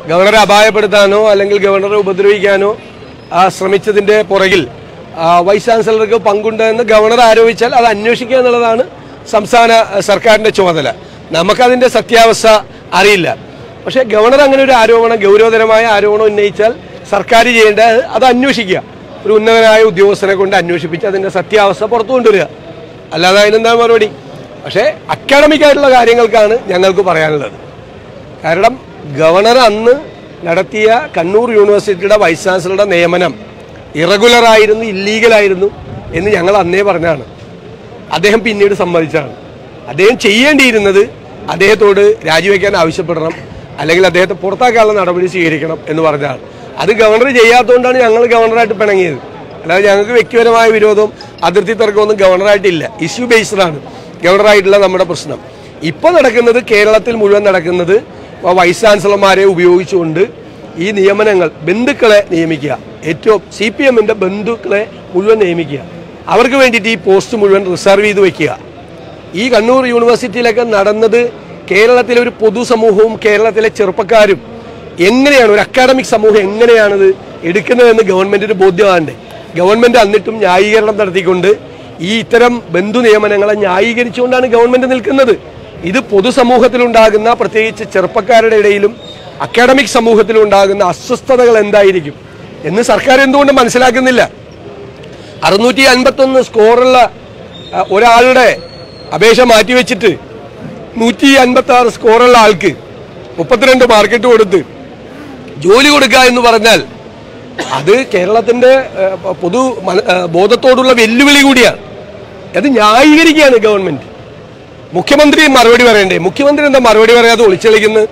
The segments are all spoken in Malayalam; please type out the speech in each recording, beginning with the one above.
ഗവർണറെ അപായപ്പെടുത്താനോ അല്ലെങ്കിൽ ഗവർണറെ ഉപദ്രവിക്കാനോ ആ, ശ്രമിച്ചതിന്റെ പുറകിൽ ആ, വൈസ് ചാൻസലർക്ക് പങ്കുണ്ട് എന്ന് ഗവർണർ ആരോപിച്ചാൽ അത് അന്വേഷിക്കുക എന്നുള്ളതാണ് സംസ്ഥാന ആ, സർക്കാരിന്റെ ചുമതല നമുക്കതിന്റെ സത്യാവസ്ഥ അറിയില്ല പക്ഷേ ഗവർണർ അങ്ങനെ ഒരു ആരോപണം ഗൗരവതരമായ ആരോപണം ഉന്നയിച്ചാൽ സർക്കാർ ചെയ്യേണ്ടത് അത് അന്വേഷിക്കുക ഒരു ഉന്നതനായ ഉദ്യോഗസ്ഥനെ കൊണ്ട് അന്വേഷിപ്പിച്ച് അതിന്റെ സത്യാവസ്ഥ പുറത്തു കൊണ്ടുവരിക അല്ലാതെ അതിനെന്താ മറുപടി പക്ഷേ അക്കാഡമിക് ആയിട്ടുള്ള കാര്യങ്ങൾക്കാണ് ഞങ്ങൾക്ക് പറയാനുള്ളത് കാരണം ഗവർണർ അന്ന് നടത്തിയ കണ്ണൂർ യൂണിവേഴ്സിറ്റിയുടെ വൈസ് ചാൻസലറുടെ നിയമനം ഇറഗുലർ ആയിരുന്നു ഇല്ലീഗൽ ആയിരുന്നു എന്ന് ഞങ്ങൾ അന്നേ പറഞ്ഞാണ് അദ്ദേഹം പിന്നീട് സമ്മതിച്ചാണ് അദ്ദേഹം ചെയ്യേണ്ടിയിരുന്നത് അദ്ദേഹത്തോട് രാജിവെക്കാൻ ആവശ്യപ്പെടണം അല്ലെങ്കിൽ അദ്ദേഹത്തെ പുറത്താക്കാനുള്ള നടപടി സ്വീകരിക്കണം എന്ന് പറഞ്ഞാണ് അത് ഗവർണർ ചെയ്യാത്തതുകൊണ്ടാണ് ഞങ്ങൾ ഗവർണറായിട്ട് പിണങ്ങിയത് അല്ലാതെ ഞങ്ങൾക്ക് വ്യക്തിപരമായ വിരോധവും അതിർത്തി തർക്കമൊന്നും ഗവർണറായിട്ടില്ല ഇഷ്യൂ ബേസ്ഡാണ് ഗവർണറായിട്ടുള്ള നമ്മുടെ പ്രശ്നം ഇപ്പോൾ നടക്കുന്നത് കേരളത്തിൽ മുഴുവൻ നടക്കുന്നത് വൈസ് ചാൻസലർമാരെ ഉപയോഗിച്ചുകൊണ്ട് ഈ നിയമനങ്ങൾ ബന്ധുക്കളെ നിയമിക്കുക ഏറ്റവും സി പി എമ്മിൻ്റെ ബന്ധുക്കളെ മുഴുവൻ നിയമിക്കുക അവർക്ക് വേണ്ടിയിട്ട് ഈ പോസ്റ്റ് മുഴുവൻ റിസർവ് ചെയ്ത് വെക്കുക ഈ കണ്ണൂർ യൂണിവേഴ്സിറ്റിയിലൊക്കെ നടന്നത് കേരളത്തിലെ ഒരു പൊതുസമൂഹവും കേരളത്തിലെ ചെറുപ്പക്കാരും എങ്ങനെയാണ് ഒരു അക്കാഡമിക് സമൂഹം എങ്ങനെയാണിത് എടുക്കുന്നതെന്ന് ഗവൺമെന്റിന് ബോധ്യമാകണ്ടേ ഗവൺമെന്റ് എന്നിട്ടും ന്യായീകരണം നടത്തിക്കൊണ്ട് ഈ ഇത്തരം ബന്ധു നിയമനങ്ങളെ ന്യായീകരിച്ചുകൊണ്ടാണ് ഗവൺമെന്റ് നിൽക്കുന്നത് ഇത് പൊതുസമൂഹത്തിലുണ്ടാകുന്ന പ്രത്യേകിച്ച് ചെറുപ്പക്കാരുടെ ഇടയിലും അക്കാഡമിക് സമൂഹത്തിലുണ്ടാകുന്ന അസ്വസ്ഥതകൾ എന്തായിരിക്കും എന്ന് സർക്കാർ എന്തുകൊണ്ട് മനസ്സിലാക്കുന്നില്ല അറുന്നൂറ്റി അൻപത്തൊന്ന് സ്കോറുള്ള ആ, ഒരാളുടെ അപേക്ഷ മാറ്റിവെച്ചിട്ട് നൂറ്റി അൻപത്തി ആറ് സ്കോറുള്ള ആൾക്ക് മുപ്പത്തിരണ്ട് മാർക്കറ്റ് കൊടുത്ത് ജോലി കൊടുക്കുക എന്ന് പറഞ്ഞാൽ അത് കേരളത്തിന്റെ ആ, പൊതു മന- ആ, ബോധത്തോടുള്ള വെല്ലുവിളി കൂടിയാണ് അത് ന്യായീകരിക്കുകയാണ് ഗവൺമെന്റ് മുഖ്യമന്ത്രി മറുപടി പറയണ്ടേ മുഖ്യമന്ത്രി എന്താ മറുപടി പറയാതെ ഒളിച്ചെളിക്കുന്നത്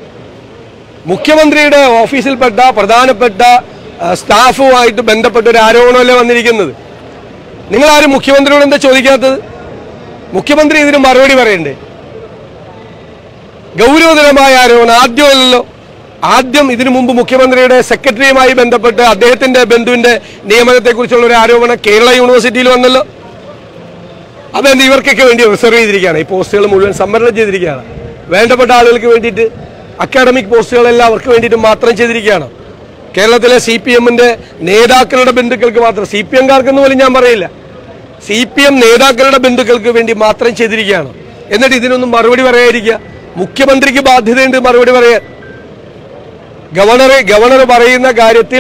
മുഖ്യമന്ത്രിയുടെ ഓഫീസിൽപ്പെട്ട പ്രധാനപ്പെട്ട ആ, സ്റ്റാഫുമായിട്ട് ബന്ധപ്പെട്ട ഒരു ആരോപണമല്ലേ വന്നിരിക്കുന്നത് നിങ്ങൾ ആരും മുഖ്യമന്ത്രിയോട് എന്താ ചോദിക്കാത്തത് മുഖ്യമന്ത്രി ഇതിന് മറുപടി പറയണ്ടേ ഗൗരവതരമായ ആരോപണം ആദ്യമല്ലല്ലോ ആദ്യം ഇതിനു മുമ്പ് മുഖ്യമന്ത്രിയുടെ സെക്രട്ടറിയുമായി ബന്ധപ്പെട്ട് അദ്ദേഹത്തിന്റെ ബന്ധുവിന്റെ നിയമനത്തെക്കുറിച്ചുള്ള ഒരു ആരോപണം കേരള യൂണിവേഴ്സിറ്റിയിൽ വന്നല്ലോ അതെന്ത് ഇവർക്കൊക്കെ വേണ്ടി റിസർവ് ചെയ്തിരിക്കുകയാണ് ഈ പോസ്റ്റുകൾ മുഴുവൻ സംവരണം ചെയ്തിരിക്കുകയാണ് വേണ്ടപ്പെട്ട ആളുകൾക്ക് വേണ്ടിയിട്ട് അക്കാഡമിക് പോസ്റ്റുകളെല്ലാം അവർക്ക് വേണ്ടിയിട്ട് മാത്രം ചെയ്തിരിക്കുകയാണ് കേരളത്തിലെ സി പി എമ്മിന്റെ നേതാക്കളുടെ ബന്ധുക്കൾക്ക് മാത്രം സി പി എംകാർക്കെന്ന് പോലും ഞാൻ പറയില്ല സി പി എം നേതാക്കളുടെ ബന്ധുക്കൾക്ക് വേണ്ടി മാത്രം ചെയ്തിരിക്കുകയാണ് എന്നിട്ട് ഇതിനൊന്നും മറുപടി പറയാതിരിക്കുക മുഖ്യമന്ത്രിക്ക് ബാധ്യതയുണ്ട് മറുപടി പറയാൻ ഗവർണർ ഗവർണർ പറയുന്ന കാര്യത്തിൽ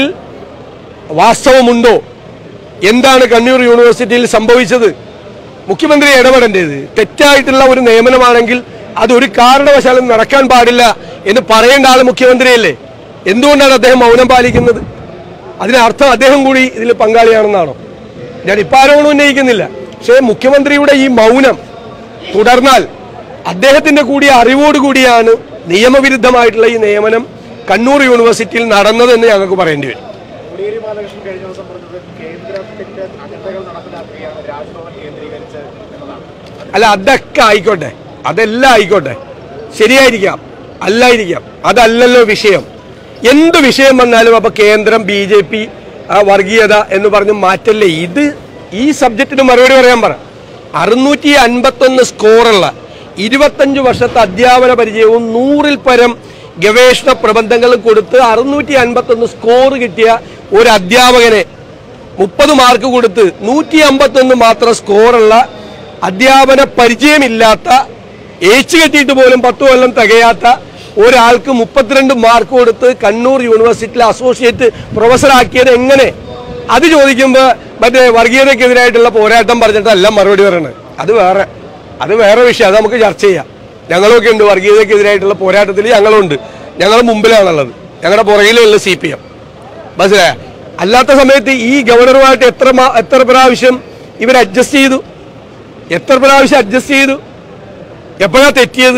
വാസ്തവമുണ്ടോ എന്താണ് കണ്ണൂർ യൂണിവേഴ്സിറ്റിയിൽ സംഭവിച്ചത് മുഖ്യമന്ത്രി ഇടപെടേണ്ടത് തെറ്റായിട്ടുള്ള ഒരു നിയമനമാണെങ്കിൽ അത് ഒരു കാരണവശാലും നടക്കാൻ പാടില്ല എന്ന് പറയേണ്ട ആള് മുഖ്യമന്ത്രിയല്ലേ എന്തുകൊണ്ടാണ് അദ്ദേഹം മൗനം പാലിക്കുന്നത് അതിനർത്ഥം അദ്ദേഹം കൂടി ഇതിൽ പങ്കാളിയാണെന്നാണോ ഞാൻ ഇപ്പം ആരോപണം ഉന്നയിക്കുന്നില്ല പക്ഷേ മുഖ്യമന്ത്രിയുടെ ഈ മൗനം തുടർന്നാൽ അദ്ദേഹത്തിന്റെ കൂടി അറിവോടുകൂടിയാണ് നിയമവിരുദ്ധമായിട്ടുള്ള ഈ നിയമനം കണ്ണൂർ യൂണിവേഴ്സിറ്റിയിൽ നടന്നതെന്ന് ഞങ്ങൾക്ക് പറയേണ്ടി വരും കോടിയേരി ബാലകൃഷ്ണൻ കഴിഞ്ഞ ദിവസം പറഞ്ഞത് കേന്ദ്രത്തിന്റെ അജണ്ടകൾ നടപ്പിലാക്കുകയാണ് രാജ്ഭവൻ കേന്ദ്രീകരിച്ച് എന്നതാണ് അല്ല അതൊക്കെ ആയിക്കോട്ടെ അതെല്ലാം ആയിക്കോട്ടെ ശരിയായിരിക്കാം അല്ലായിരിക്കാം അതല്ലല്ലോ വിഷയം എന്ത് വിഷയം വന്നാലും അപ്പൊ കേന്ദ്രം ബി ജെ പി വർഗീയത എന്ന് പറഞ്ഞ് മാറ്റല്ലേ ഇത് ഈ സബ്ജക്റ്റിന് മറുപടി പറയാൻ പറ അറുന്നൂറ്റി അൻപത്തൊന്ന് സ്കോറുള്ള ഇരുപത്തഞ്ച് വർഷത്തെ അധ്യാപന പരിചയവും നൂറിൽ പരം ഗവേഷണ പ്രബന്ധങ്ങളും കൊടുത്ത് അറുന്നൂറ്റി അൻപത്തൊന്ന് സ്കോർ കിട്ടിയ ഒരു അധ്യാപകനെ മുപ്പത് മാർക്ക് കൊടുത്ത് നൂറ്റി അമ്പത്തൊന്ന് മാത്രം സ്കോറുള്ള അധ്യാപന പരിചയമില്ലാത്ത ഏച്ചു കെട്ടിയിട്ട് പോലും പത്ത് കൊല്ലം തികയാത്ത ഒരാൾക്ക് മുപ്പത്തിരണ്ട് മാർക്ക് കൊടുത്ത് കണ്ണൂർ യൂണിവേഴ്സിറ്റിയിലെ അസോസിയേറ്റ് പ്രൊഫസറാക്കിയത് എങ്ങനെ അത് ചോദിക്കുമ്പോൾ മറ്റേ വർഗീയതയ്ക്കെതിരായിട്ടുള്ള പോരാട്ടം പറഞ്ഞിട്ടല്ല മറുപടി പറയണത് അത് വേറെ അത് വേറെ വിഷയം അത് നമുക്ക് ചർച്ച ചെയ്യാം ഞങ്ങളൊക്കെ ഉണ്ട് വർഗീയതയ്ക്കെതിരായിട്ടുള്ള പോരാട്ടത്തിൽ ഞങ്ങളുണ്ട് ഞങ്ങൾ മുമ്പിലാണുള്ളത് ഞങ്ങളുടെ പുറകിലുള്ള സി പി എം മനസ്സിലായ അല്ലാത്ത സമയത്ത് ഈ ഗവർണറുമായിട്ട് എത്ര മാ- എത്ര പ്രാവശ്യം ഇവർ അഡ്ജസ്റ്റ് ചെയ്തു എത്ര പ്രാവശ്യം അഡ്ജസ്റ്റ് ചെയ്തു എപ്പോഴാ തെറ്റിയത്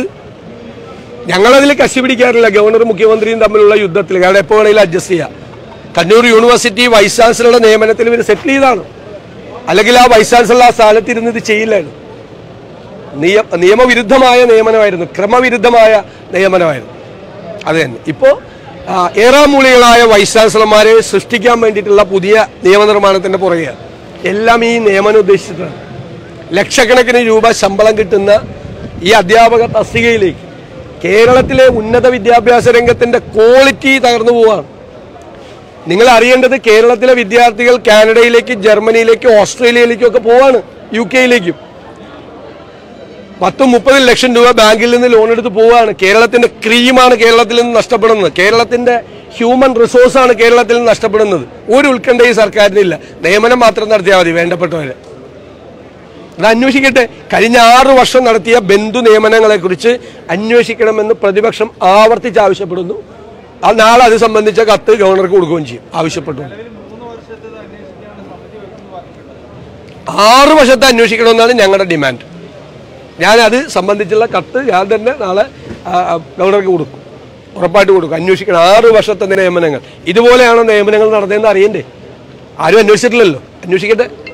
ഞങ്ങളതിൽ കശി പിടിക്കാറില്ല ഗവർണർ മുഖ്യമന്ത്രിയും തമ്മിലുള്ള യുദ്ധത്തിൽ കാരണം എപ്പോൾ വേണമെങ്കിലും അഡ്ജസ്റ്റ് ചെയ്യാം കണ്ണൂർ യൂണിവേഴ്സിറ്റി വൈസ് ചാൻസലറുടെ നിയമനത്തിൽ ഇവർ സെറ്റിൽ ചെയ്താണ് അല്ലെങ്കിൽ ആ വൈസ് ചാൻസലർ ആ സ്ഥാനത്ത് ഇരുന്ന് ഇത് ചെയ്യില്ലായിരുന്നു നിയ നിയമവിരുദ്ധമായ നിയമനമായിരുന്നു ക്രമവിരുദ്ധമായ നിയമനമായിരുന്നു അത് തന്നെ ഇപ്പോൾ ഏറാമൂളികളായ വൈസ് ചാൻസലർമാരെ സൃഷ്ടിക്കാൻ വേണ്ടിയിട്ടുള്ള പുതിയ നിയമനിർമ്മാണത്തിന്റെ പുറകെ എല്ലാം ഈ നിയമനം ഉദ്ദേശിച്ചിട്ടാണ് ലക്ഷക്കണക്കിന് രൂപ ശമ്പളം കിട്ടുന്ന ഈ അധ്യാപക തസ്തികയിലേക്ക് കേരളത്തിലെ ഉന്നത വിദ്യാഭ്യാസ രംഗത്തിന്റെ ക്വാളിറ്റി തകർന്നു പോവാണ് നിങ്ങൾ അറിയേണ്ടത് കേരളത്തിലെ വിദ്യാർത്ഥികൾ കാനഡയിലേക്ക് ജർമ്മനിയിലേക്ക് ഓസ്ട്രേലിയയിലേക്കും ഒക്കെ പോവാണ് യു കെയിലേക്കും പത്തും മുപ്പതും ലക്ഷം രൂപ ബാങ്കിൽ നിന്ന് ലോൺ എടുത്ത് പോവുകയാണ് കേരളത്തിന്റെ ക്രീമാണ് കേരളത്തിൽ നിന്ന് നഷ്ടപ്പെടുന്നത് കേരളത്തിന്റെ ഹ്യൂമൻ റിസോഴ്സാണ് കേരളത്തിൽ നിന്ന് നഷ്ടപ്പെടുന്നത് ഒരു ഉത്കണ്ഠയും സർക്കാരിനില്ല നിയമനം മാത്രം നടത്തിയാൽ മതി വേണ്ടപ്പെട്ടവരെ അത് അന്വേഷിക്കട്ടെ കഴിഞ്ഞ ആറു വർഷം നടത്തിയ ബന്ധു നിയമനങ്ങളെക്കുറിച്ച് അന്വേഷിക്കണമെന്ന് പ്രതിപക്ഷം ആവർത്തിച്ച് ആവശ്യപ്പെടുന്നു ആ നാളെ അത് സംബന്ധിച്ച കത്ത് ഗവർണർക്ക് കൊടുക്കുകയും ചെയ്യും ആവശ്യപ്പെട്ടു ആറ് വർഷത്തെ അന്വേഷിക്കണമെന്നാണ് ഞങ്ങളുടെ ഡിമാൻഡ് ഞാൻ അത് സംബന്ധിച്ചുള്ള കത്ത് ഞാൻ തന്നെ നാളെ ആ, ആ, ഗവർണർക്ക് കൊടുക്കും ഉറപ്പായിട്ട് കൊടുക്കും അന്വേഷിക്കണം ആറ് വർഷത്തെ നിയമനങ്ങൾ ഇതുപോലെയാണോ നിയമനങ്ങൾ നടന്നതെന്ന് അറിയണ്ടേ ആരും അന്വേഷിച്ചിട്ടില്ലല്ലോ അന്വേഷിക്കട്ടെ